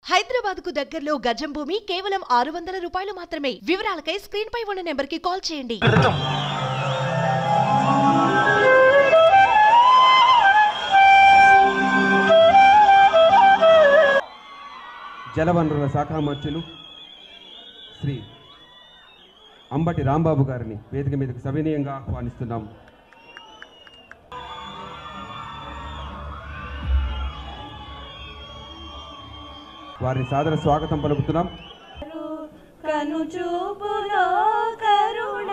హైదరాబాద్ కు దగ్గరలో గజం భూమి కేవలం ఆరు వందల రూపాయలు మాత్రమే వివరాలకై స్క్రీన్ పై ఉన్న నెంబర్ కి కాల్ చేయండి జలవనరుల శాఖ మంత్రులు శ్రీ అంబటి రాంబాబు గారిని వేదిక మీదకు సవినయంగా ఆహ్వానిస్తున్నాం వారిని సాదర స్వాగతం పలుకుతున్నాం కను చూపులో కరుణ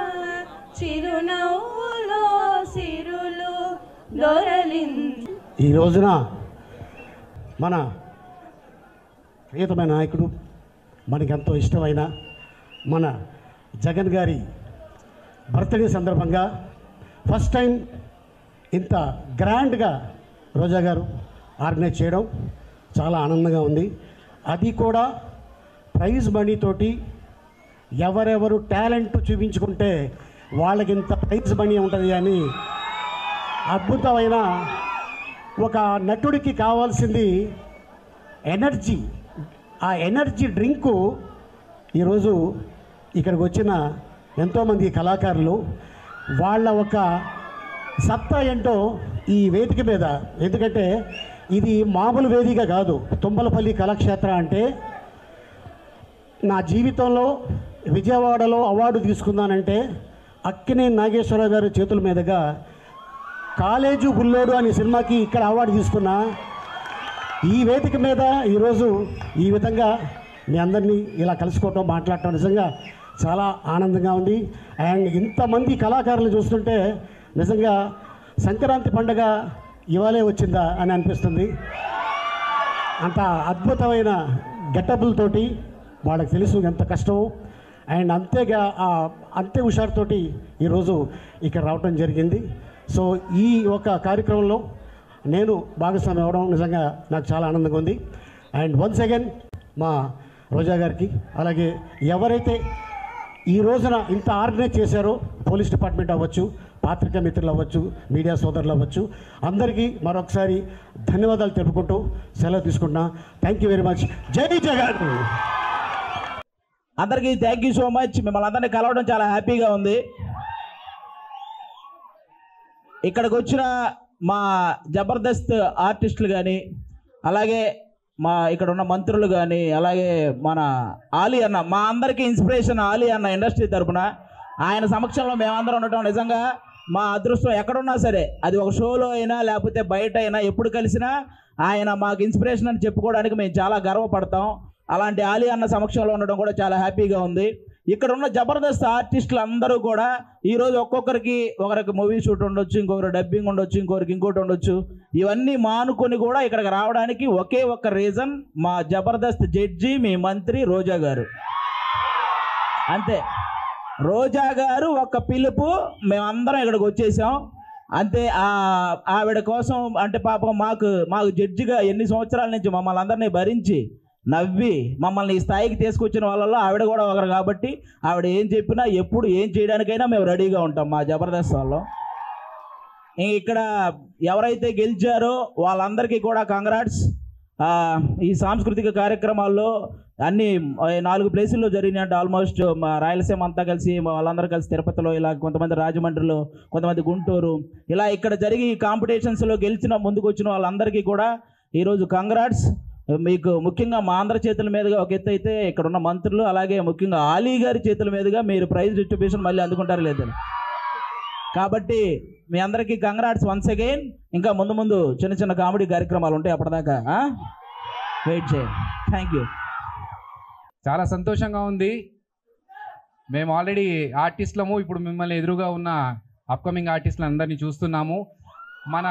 చిరునవ్వులో సిరులు దొరలింది ఈ రోజున మన ప్రియతమైన నాయకుడు మనకెంతో ఇష్టమైన మన జగన్ గారి బర్త్డే సందర్భంగా ఫస్ట్ టైం ఇంత గ్రాండ్గా రోజా గారు ఆర్గనైజ్ చేయడం చాలా ఆనందంగా ఉంది అది కూడా ప్రైజ్ మనీ తోటి ఎవరెవరు టాలెంట్ చూపించుకుంటే వాళ్ళకి ఇంత ప్రైజ్ మనీ ఉంటుంది అని అద్భుతమైన ఒక నటుడికి కావాల్సింది ఎనర్జీ ఆ ఎనర్జీ డ్రింకు ఈరోజు ఇక్కడికి వచ్చిన ఎంతోమంది కళాకారులు వాళ్ళ ఒక సత్తా ఏంటో ఈ వేదిక మీద ఎందుకంటే ఇది మామూలు వేదిక కాదు తుమ్మలపల్లి కళాక్షేత్ర అంటే నా జీవితంలో విజయవాడలో అవార్డు తీసుకున్నానంటే అక్కినే నాగేశ్వరరావు గారి చేతుల మీదుగా కాలేజు బుల్లోడు అనే సినిమాకి ఇక్కడ అవార్డు తీసుకున్నా ఈ వేదిక మీద ఈరోజు ఈ విధంగా మీ అందరినీ ఇలా కలుసుకోవటం మాట్లాడటం నిజంగా చాలా ఆనందంగా ఉంది అండ్ ఇంతమంది కళాకారులు చూస్తుంటే నిజంగా సంక్రాంతి పండుగ ఇవాళే వచ్చిందా అని అనిపిస్తుంది అంత అద్భుతమైన గెటబుల్తోటి వాళ్ళకి తెలుసు ఎంత కష్టమో అండ్ అంతేగా ఆ అంతే హుషారుతోటి ఈరోజు ఇక్కడ రావటం జరిగింది సో ఈ ఒక కార్యక్రమంలో నేను భాగస్వామి అవ్వడం నిజంగా నాకు చాలా ఆనందంగా ఉంది అండ్ వన్స్ అగైన్ మా రోజా గారికి అలాగే ఎవరైతే ఈ రోజున ఇంత ఆర్గనైజ్ చేశారో పోలీస్ డిపార్ట్మెంట్ అవ్వచ్చు పాత్రికా మిత్రులు అవ్వచ్చు మీడియా సోదరులు అవ్వచ్చు అందరికీ మరొకసారి ధన్యవాదాలు తెలుపుకుంటూ సెలవు తీసుకుంటున్నా థ్యాంక్ యూ వెరీ మచ్ జై జగన్ అందరికీ థ్యాంక్ యూ సో మచ్ మిమ్మల్ని అందరినీ కలవడం చాలా హ్యాపీగా ఉంది ఇక్కడికి వచ్చిన మా జబర్దస్త్ ఆర్టిస్టులు కానీ అలాగే మా ఇక్కడ ఉన్న మంత్రులు కానీ అలాగే మన ఆలీ అన్న మా అందరికీ ఇన్స్పిరేషన్ ఆలీ అన్న ఇండస్ట్రీ తరపున ఆయన సమక్షంలో మేమందరం ఉండటం నిజంగా మా అదృష్టం ఎక్కడున్నా సరే అది ఒక షోలో అయినా లేకపోతే బయట అయినా ఎప్పుడు కలిసినా ఆయన మాకు ఇన్స్పిరేషన్ అని చెప్పుకోవడానికి మేము చాలా గర్వపడతాం అలాంటి ఆలీ అన్న సమక్షంలో ఉండడం కూడా చాలా హ్యాపీగా ఉంది ఇక్కడ ఉన్న జబర్దస్త్ ఆర్టిస్టులు అందరూ కూడా ఈరోజు ఒక్కొక్కరికి ఒకరికి మూవీ షూట్ ఉండొచ్చు ఇంకొకరు డబ్బింగ్ ఉండొచ్చు ఇంకొకరికి ఇంకోటి ఉండొచ్చు ఇవన్నీ మానుకొని కూడా ఇక్కడికి రావడానికి ఒకే ఒక్క రీజన్ మా జబర్దస్త్ జడ్జి మీ మంత్రి రోజా గారు అంతే రోజా గారు ఒక పిలుపు మేమందరం ఇక్కడికి వచ్చేసాం అంతే ఆ ఆవిడ కోసం అంటే పాపం మాకు మాకు జడ్జిగా ఎన్ని సంవత్సరాల నుంచి మమ్మల్ని అందరినీ భరించి నవ్వి మమ్మల్ని ఈ స్థాయికి తీసుకొచ్చిన వాళ్ళలో ఆవిడ కూడా ఒకరు కాబట్టి ఆవిడ ఏం చెప్పినా ఎప్పుడు ఏం చేయడానికైనా మేము రెడీగా ఉంటాం మా జబర్దస్త్ వాళ్ళు ఇంక ఇక్కడ ఎవరైతే గెలిచారో వాళ్ళందరికీ కూడా కంగ్రాట్స్ ఈ సాంస్కృతిక కార్యక్రమాల్లో అన్ని ఆ, నాలుగు ప్లేసుల్లో జరిగినట్టు ఆల్మోస్ట్ మా రాయలసీమ అంతా కలిసి మా వాళ్ళందరూ కలిసి తిరుపతిలో ఇలా కొంతమంది రాజమండ్రిలో కొంతమంది గుంటూరు ఇలా ఇక్కడ జరిగి ఈ కాంపిటీషన్స్లో గెలిచిన ముందుకు వచ్చిన వాళ్ళందరికీ కూడా ఈరోజు కంగ్రాట్స్ మీకు ముఖ్యంగా మా ఆంధ్ర చేతుల మీదుగా ఒక ఎత్తు అయితే ఇక్కడ ఉన్న మంత్రులు అలాగే ముఖ్యంగా ఆలీ గారి చేతుల మీదుగా మీరు ప్రైజ్ డిస్ట్రిబ్యూషన్ మళ్ళీ అందుకుంటారు లేదని కాబట్టి మీ అందరికీ కంగ్రాట్స్ వన్స్ అగైన్ ఇంకా ముందు ముందు చిన్న చిన్న కామెడీ కార్యక్రమాలు ఉంటాయి అప్పటిదాకా వెయిట్ చేయండి థ్యాంక్ యూ చాలా సంతోషంగా ఉంది మేము ఆల్రెడీ ఆర్టిస్టులము ఇప్పుడు మిమ్మల్ని ఎదురుగా ఉన్న అప్కమింగ్ ఆర్టిస్టులు అందరినీ చూస్తున్నాము మన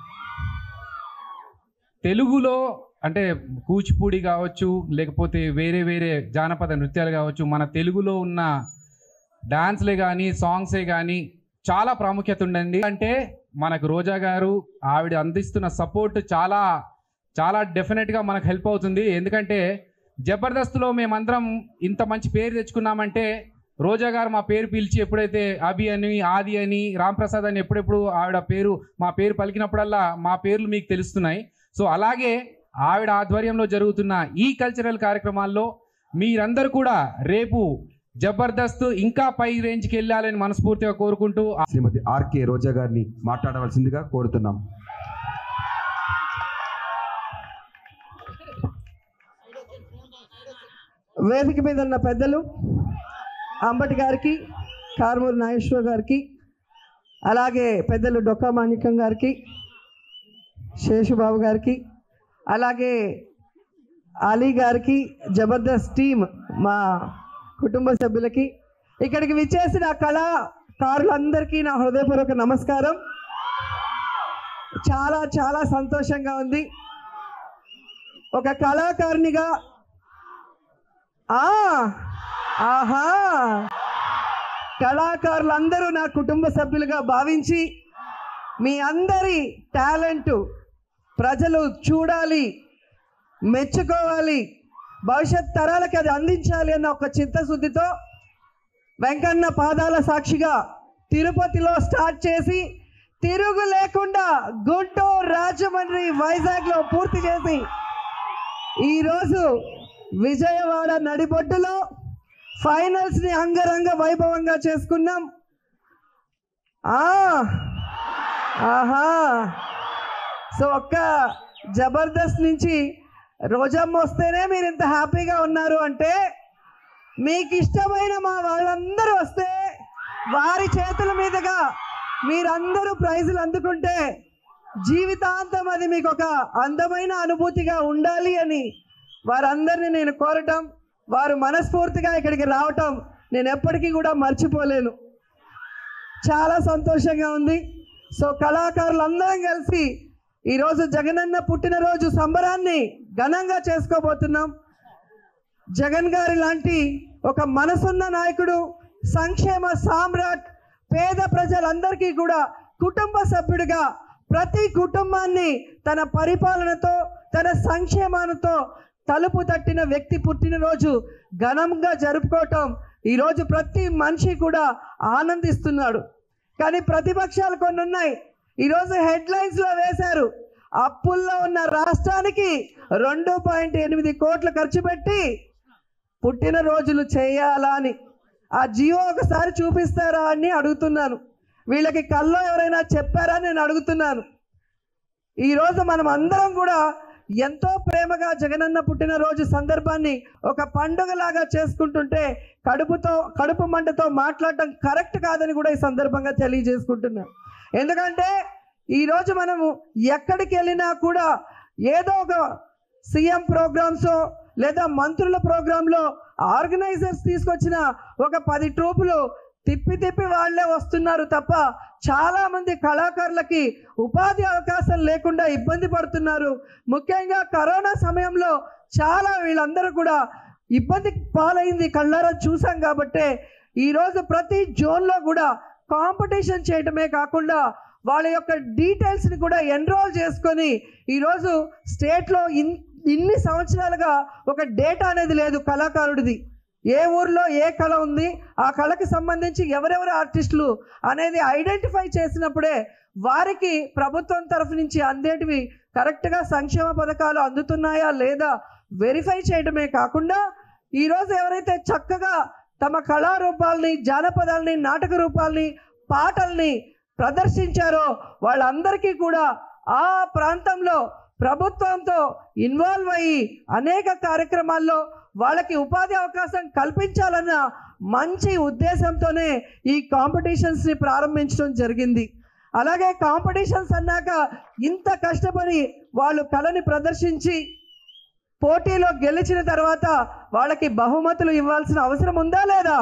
తెలుగులో అంటే కూచిపూడి కావచ్చు లేకపోతే వేరే వేరే జానపద నృత్యాలు కావచ్చు మన తెలుగులో ఉన్న డాన్స్లే కానీ సాంగ్సే కానీ చాలా ప్రాముఖ్యత ఉండండి అంటే మనకు రోజా గారు ఆవిడ అందిస్తున్న సపోర్ట్ చాలా చాలా డెఫినెట్గా మనకు హెల్ప్ అవుతుంది ఎందుకంటే జబర్దస్త్లో మేమందరం ఇంత మంచి పేరు తెచ్చుకున్నామంటే రోజా గారు మా పేరు పిలిచి ఎప్పుడైతే అభి అని ఆది అని రాంప్రసాద్ అని ఎప్పుడెప్పుడు ఆవిడ పేరు మా పేరు పలికినప్పుడల్లా మా పేర్లు మీకు తెలుస్తున్నాయి సో అలాగే ఆవిడ ఆధ్వర్యంలో జరుగుతున్న ఈ కల్చరల్ కార్యక్రమాల్లో మీరందరూ కూడా రేపు జబర్దస్త్ ఇంకా పై రేంజ్కి వెళ్ళాలని మనస్ఫూర్తిగా కోరుకుంటూ శ్రీమతి ఆర్కే రోజా గారిని మాట్లాడవలసిందిగా కోరుతున్నాం వేదిక మీద ఉన్న పెద్దలు అంబటి గారికి కారుమూరి నాగేశ్వర గారికి అలాగే పెద్దలు డొక్కా మాణిక్యం గారికి శేషుబాబు గారికి అలాగే అలీ గారికి జబర్దస్త్ టీమ్ మా కుటుంబ సభ్యులకి ఇక్కడికి విచ్చేసిన కళాకారులందరికీ నా హృదయపూర్వక నమస్కారం చాలా చాలా సంతోషంగా ఉంది ఒక కళాకారునిగా ఆ ఆహా కళాకారులందరూ నా కుటుంబ సభ్యులుగా భావించి మీ అందరి టాలెంట్ ప్రజలు చూడాలి మెచ్చుకోవాలి భవిష్యత్ తరాలకి అది అందించాలి అన్న ఒక చిత్తశుద్ధితో వెంకన్న పాదాల సాక్షిగా తిరుపతిలో స్టార్ట్ చేసి తిరుగు లేకుండా గుంటూరు రాజమండ్రి వైజాగ్లో పూర్తి చేసి ఈరోజు విజయవాడ నడిబొడ్డులో ఫైనల్స్ని అంగరంగ వైభవంగా చేసుకున్నాం ఆ, ఆహా సో ఒక్క జబర్దస్త్ నుంచి రోజమ్మ వస్తేనే మీరు ఇంత హ్యాపీగా ఉన్నారు అంటే మీకు ఇష్టమైన మా వాళ్ళందరూ వస్తే వారి చేతుల మీదుగా మీరందరూ ప్రైజులు అందుకుంటే జీవితాంతం అది మీకు ఒక అందమైన అనుభూతిగా ఉండాలి అని వారందరినీ నేను కోరటం వారు మనస్ఫూర్తిగా ఇక్కడికి రావటం నేను ఎప్పటికీ కూడా మర్చిపోలేను చాలా సంతోషంగా ఉంది సో కళాకారులందరం కలిసి ఈరోజు జగనన్న పుట్టినరోజు సంబరాన్ని ఘనంగా చేసుకోబోతున్నాం జగన్ గారి లాంటి ఒక మనసున్న నాయకుడు సంక్షేమ సామ్రాట్ పేద ప్రజలందరికీ కూడా కుటుంబ సభ్యుడిగా ప్రతి కుటుంబాన్ని తన పరిపాలనతో తన సంక్షేమాలతో తలుపు తట్టిన వ్యక్తి పుట్టినరోజు ఘనంగా జరుపుకోవటం ఈరోజు ప్రతి మనిషి కూడా ఆనందిస్తున్నాడు కానీ ప్రతిపక్షాలు కొన్ని ఉన్నాయి ఈరోజు హెడ్లైన్స్లో వేశారు అప్పుల్లో ఉన్న రాష్ట్రానికి రెండు పాయింట్ ఎనిమిది కోట్లు ఖర్చు పెట్టి పుట్టినరోజులు చేయాలా అని ఆ జియో ఒకసారి చూపిస్తారా అని అడుగుతున్నాను వీళ్ళకి కల్లో ఎవరైనా చెప్పారా అని నేను అడుగుతున్నాను ఈరోజు మనం అందరం కూడా ఎంతో ప్రేమగా జగనన్న పుట్టినరోజు సందర్భాన్ని ఒక పండుగలాగా చేసుకుంటుంటే కడుపుతో కడుపు మంటతో మాట్లాడటం కరెక్ట్ కాదని కూడా ఈ సందర్భంగా తెలియజేసుకుంటున్నాం ఎందుకంటే ఈరోజు మనము ఎక్కడికి వెళ్ళినా కూడా ఏదో ఒక సీఎం ప్రోగ్రామ్స్ లేదా మంత్రుల ప్రోగ్రాంలో ఆర్గనైజర్స్ తీసుకొచ్చిన ఒక పది ట్రూపులు తిప్పి తిప్పి వాళ్ళే వస్తున్నారు తప్ప చాలా మంది కళాకారులకి ఉపాధి అవకాశం లేకుండా ఇబ్బంది పడుతున్నారు ముఖ్యంగా కరోనా సమయంలో చాలా వీళ్ళందరూ కూడా ఇబ్బంది పాలైంది కళ్ళారా చూసాం కాబట్టే ఈరోజు ప్రతి జోన్లో కూడా కాంపిటీషన్ చేయటమే కాకుండా వాళ్ళ యొక్క డీటెయిల్స్ని కూడా ఎన్రోల్ చేసుకొని ఈరోజు స్టేట్లో ఇన్ ఇన్ని సంవత్సరాలుగా ఒక డేటా అనేది లేదు కళాకారుడిది ఏ ఊర్లో ఏ కళ ఉంది ఆ కళకి సంబంధించి ఎవరెవరు ఆర్టిస్టులు అనేది ఐడెంటిఫై చేసినప్పుడే వారికి ప్రభుత్వం తరఫు నుంచి అందేటివి కరెక్ట్గా సంక్షేమ పథకాలు అందుతున్నాయా లేదా వెరిఫై చేయడమే కాకుండా ఈరోజు ఎవరైతే చక్కగా తమ కళారూపాలని జానపదాలని నాటక రూపాలని పాటల్ని ప్రదర్శించారో వాళ్ళందరికీ కూడా ఆ ప్రాంతంలో ప్రభుత్వంతో ఇన్వాల్వ్ అయ్యి అనేక కార్యక్రమాల్లో వాళ్ళకి ఉపాధి అవకాశం కల్పించాలన్న మంచి ఉద్దేశంతోనే ఈ కాంపిటీషన్స్ని ప్రారంభించడం జరిగింది అలాగే కాంపిటీషన్స్ అన్నాక ఇంత కష్టపడి వాళ్ళు కళని ప్రదర్శించి పోటీలో గెలిచిన తర్వాత వాళ్ళకి బహుమతులు ఇవ్వాల్సిన అవసరం ఉందా లేదా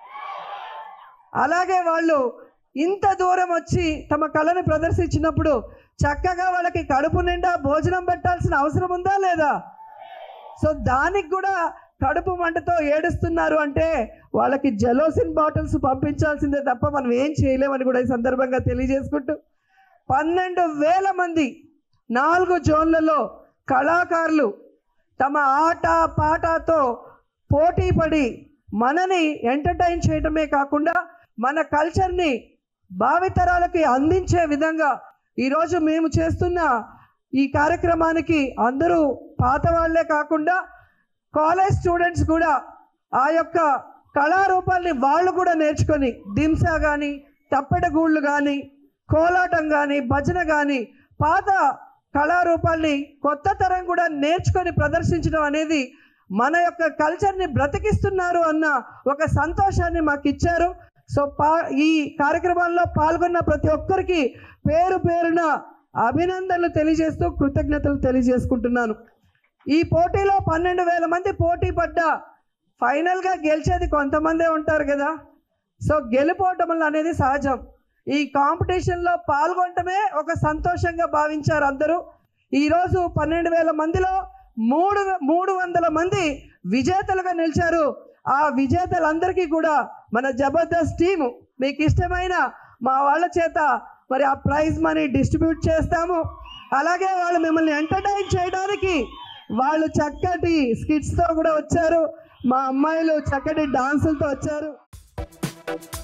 అలాగే వాళ్ళు ఇంత దూరం వచ్చి తమ కళను ప్రదర్శించినప్పుడు చక్కగా వాళ్ళకి కడుపు నిండా భోజనం పెట్టాల్సిన అవసరం ఉందా లేదా సో దానికి కూడా కడుపు మంటతో ఏడుస్తున్నారు అంటే వాళ్ళకి జలోసిన్ బాటిల్స్ పంపించాల్సిందే తప్ప మనం ఏం చేయలేమని కూడా ఈ సందర్భంగా తెలియజేసుకుంటూ పన్నెండు వేల మంది నాలుగు జోన్లలో కళాకారులు తమ ఆట పాటతో పోటీ పడి మనని ఎంటర్టైన్ చేయడమే కాకుండా మన కల్చర్ని భావితరాలకి అందించే విధంగా ఈరోజు మేము చేస్తున్న ఈ కార్యక్రమానికి అందరూ పాత వాళ్ళే కాకుండా కాలేజ్ స్టూడెంట్స్ కూడా ఆ యొక్క కళారూపాల్ని వాళ్ళు కూడా నేర్చుకొని దింస కానీ తప్పెటగూళ్ళు కానీ కోలాటం కానీ భజన కానీ పాత కళారూపాల్ని కొత్త తరం కూడా నేర్చుకొని ప్రదర్శించడం అనేది మన యొక్క కల్చర్ని బ్రతికిస్తున్నారు అన్న ఒక సంతోషాన్ని మాకు ఇచ్చారు సో పా ఈ కార్యక్రమాల్లో పాల్గొన్న ప్రతి ఒక్కరికి పేరు పేరున అభినందనలు తెలియజేస్తూ కృతజ్ఞతలు తెలియజేసుకుంటున్నాను ఈ పోటీలో పన్నెండు వేల మంది పోటీ పడ్డా ఫైనల్గా గెలిచేది కొంతమందే ఉంటారు కదా సో గెలుపోవటం అనేది సహజం ఈ కాంపిటీషన్లో పాల్గొనటమే ఒక సంతోషంగా భావించారు అందరూ ఈరోజు పన్నెండు వేల మందిలో మూడు మూడు వందల మంది విజేతలుగా నిలిచారు ఆ విజేతలందరికీ కూడా మన జబర్దస్త్ టీము మీకు ఇష్టమైన మా వాళ్ళ చేత మరి ఆ ప్రైజ్ మనీ డిస్ట్రిబ్యూట్ చేస్తాము అలాగే వాళ్ళు మిమ్మల్ని ఎంటర్టైన్ చేయడానికి వాళ్ళు చక్కటి స్కిట్స్తో కూడా వచ్చారు మా అమ్మాయిలు చక్కటి డాన్సులతో వచ్చారు